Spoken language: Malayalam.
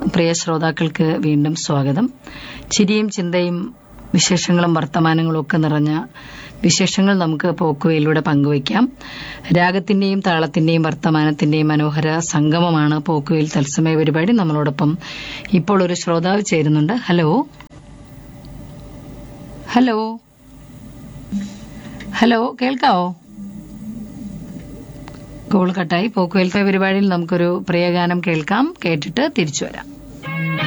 പ്രിയ ശ്രോതാക്കൾക്ക് വീണ്ടും സ്വാഗതം ചിരിയും ചിന്തയും വിശേഷങ്ങളും വർത്തമാനങ്ങളും ഒക്കെ നിറഞ്ഞ വിശേഷങ്ങൾ നമുക്ക് പോക്കുവയിലൂടെ പങ്കുവയ്ക്കാം രാഗത്തിന്റെയും താളത്തിന്റെയും വർത്തമാനത്തിന്റെയും മനോഹര സംഗമമാണ് പോക്കുവയിൽ തത്സമയ പരിപാടി നമ്മളോടൊപ്പം ഇപ്പോൾ ഒരു ശ്രോതാവ് ചേരുന്നുണ്ട് ഹലോ ഹലോ ഹലോ കേൾക്കാവോ കോൾ കട്ടായി പോക്കുവെൽത്തെ പരിപാടിയിൽ നമുക്കൊരു പ്രിയഗാനം കേൾക്കാം കേട്ടിട്ട് തിരിച്ചു വരാം